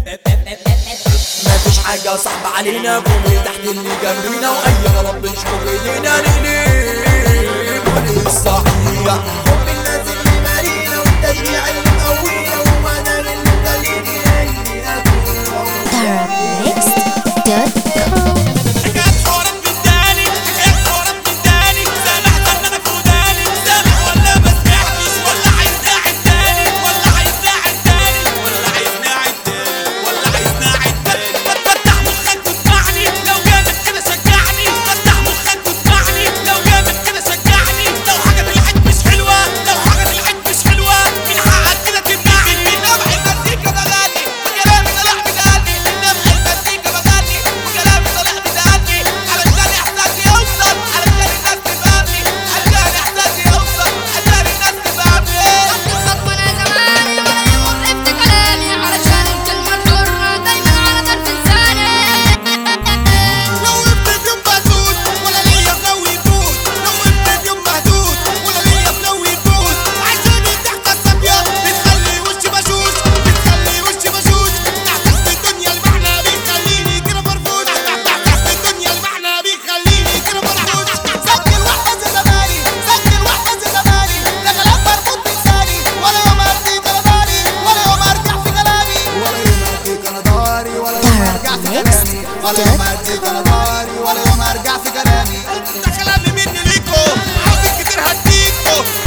مفيش حاجة صعبة علينا كل تحت اللي جنبينا وأي غلط بنشوف إيدينا نقلب وللصحيح حب الناس اللي مالينا والتشجيع اللي مقوينا ومدام اللي مدلينا إني Therapmix.com حكاية حوارات جداني حكاية حوارات جداني سامع دمك وداني سامع ولا ما سمعتش ولا عايز قاعد تاني ولا عايز قاعد تاني ولا عايز قاعد تاني ولا عايز قاعد تاني فتح مخك واسمعني لو جامد كده شجعني فتح مخك واسمعني لو جامد كده شجعني لو حاجة طلعت مش حلوة لو حاجة طلعت مش حلوة من حقك كده تمنعني نبع المزيكا بغني وكلامي طلع بداني نبع المزيكا بغني وكلامي طلع بداني علشان احساسي يوصل علشان الناس تفهمني علشان احساسي يوصل علشان الناس تفهمني الخطوة انا زماني ولا يوم وقفت كلامي علشان الكلمة الحرة دايما على طرف لساني لو وقفت في يوم مهدود ولا ليا في نوي يفوت لو وقفت في يوم مهدود ولا ليا في نوي يفوت عايزاني تحت الصبية بتخلي وشي بشوش بتخلي وشي بشوش تحت الدنيا المعنى بيخليني كده مرفوض تحت الدنيا المعنى بيخليني كده مرفوض سجل واحفظ يا زماني سجل واحفظ يا زماني لا كلام مرفوض بلساني ولا يوم ارضي كلامي ولا يوم ارجع في كلامي ولا يوم أديك أنا ضهري ولا يوم أرجع في كلامي ولا يوم أديك أنا ضهري ولا يوم أرجع في كلامي ده كلامي مني ليكو عاوزين كتير هديكو